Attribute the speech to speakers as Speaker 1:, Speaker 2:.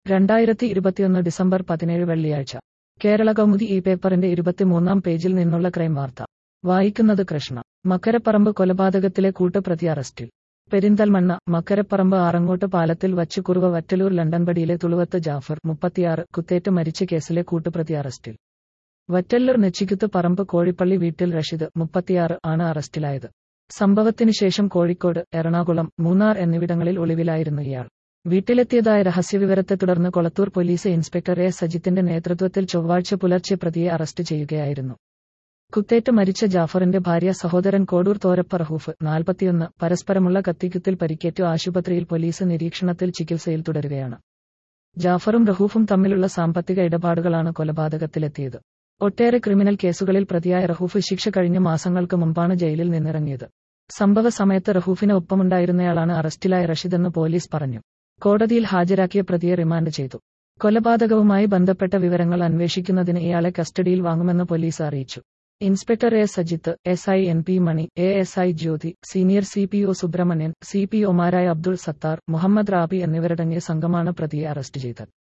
Speaker 1: രണ്ടായിരത്തി ഇരുപത്തിയൊന്ന് ഡിസംബർ പതിനേഴ് വെള്ളിയാഴ്ച കേരള കൗമുദി ഈ പേപ്പറിന്റെ ഇരുപത്തിമൂന്നാം പേജിൽ നിന്നുള്ള ക്രൈം വാർത്ത വായിക്കുന്നത് കൃഷ്ണ മക്കരപ്പറമ്പ് കൊലപാതകത്തിലെ കൂട്ടുപ്രതി അറസ്റ്റിൽ പെരിന്തൽമണ്ണ മക്കരപ്പറമ്പ് ആറങ്ങോട്ട് പാലത്തിൽ വച്ച് കുറുവ വറ്റലൂർ ലണ്ടൻപടിയിലെ തുളുവത്ത് ജാഫർ മുപ്പത്തിയാറ് കുത്തേറ്റ് മരിച്ച കേസിലെ കൂട്ടുപ്രതി അറസ്റ്റിൽ വറ്റല്ലൂർ നെച്ചിക്കുത്ത് പറമ്പ് കോഴിപ്പള്ളി വീട്ടിൽ റഷീദ് മുപ്പത്തിയാറ് ആണ് അറസ്റ്റിലായത് സംഭവത്തിനു ശേഷം കോഴിക്കോട് എറണാകുളം മൂന്നാർ എന്നിവിടങ്ങളിൽ ഒളിവിലായിരുന്നു ഇയാൾ വീട്ടിലെത്തിയതായ രഹസ്യവിവരത്തെ തുടർന്ന് കൊളത്തൂർ പോലീസ് ഇൻസ്പെക്ടർ എ സജിത്തിന്റെ നേതൃത്വത്തിൽ ചൊവ്വാഴ്ച പുലർച്ചെ പ്രതിയെ അറസ്റ്റ് ചെയ്യുകയായിരുന്നു കുത്തേറ്റ് മരിച്ച ജാഫറിന്റെ ഭാര്യ സഹോദരൻ കോഡൂർ തോരപ്പ റഹൂഫ് നാൽപ്പത്തിയൊന്ന് പരസ്പരമുള്ള കത്തിക്കുത്തിൽ പരിക്കേറ്റു ആശുപത്രിയിൽ പോലീസ് നിരീക്ഷണത്തിൽ ചികിത്സയിൽ തുടരുകയാണ് ജാഫറും റഹൂഫും തമ്മിലുള്ള സാമ്പത്തിക ഇടപാടുകളാണ് കൊലപാതകത്തിലെത്തിയത് ഒട്ടേറെ ക്രിമിനൽ കേസുകളിൽ പ്രതിയായ റഹൂഫ് ശിക്ഷ കഴിഞ്ഞ മാസങ്ങൾക്ക് മുമ്പാണ് ജയിലിൽ നിന്നിറങ്ങിയത് സംഭവ സമയത്ത് റഹൂഫിന് ഒപ്പമുണ്ടായിരുന്നയാളാണ് അറസ്റ്റിലായ റഷീദെന്ന് പോലീസ് പറഞ്ഞു കോടതിയിൽ ഹാജരാക്കിയ പ്രതിയെ റിമാൻഡ് ചെയ്തു കൊലപാതകവുമായി ബന്ധപ്പെട്ട വിവരങ്ങൾ അന്വേഷിക്കുന്നതിന് ഇയാളെ കസ്റ്റഡിയിൽ വാങ്ങുമെന്ന് പോലീസ് അറിയിച്ചു inspector A Sajith S I N P Mani A S I Jyothi senior C P O Subramanian C P ഒമാരായ അബ്ദുൾ സത്താർ മുഹമ്മദ് റാബി എന്നിവരടങ്ങിയ സംഘമാണ് പ്രതിയെ അറസ്റ്റ് ചെയ്തത്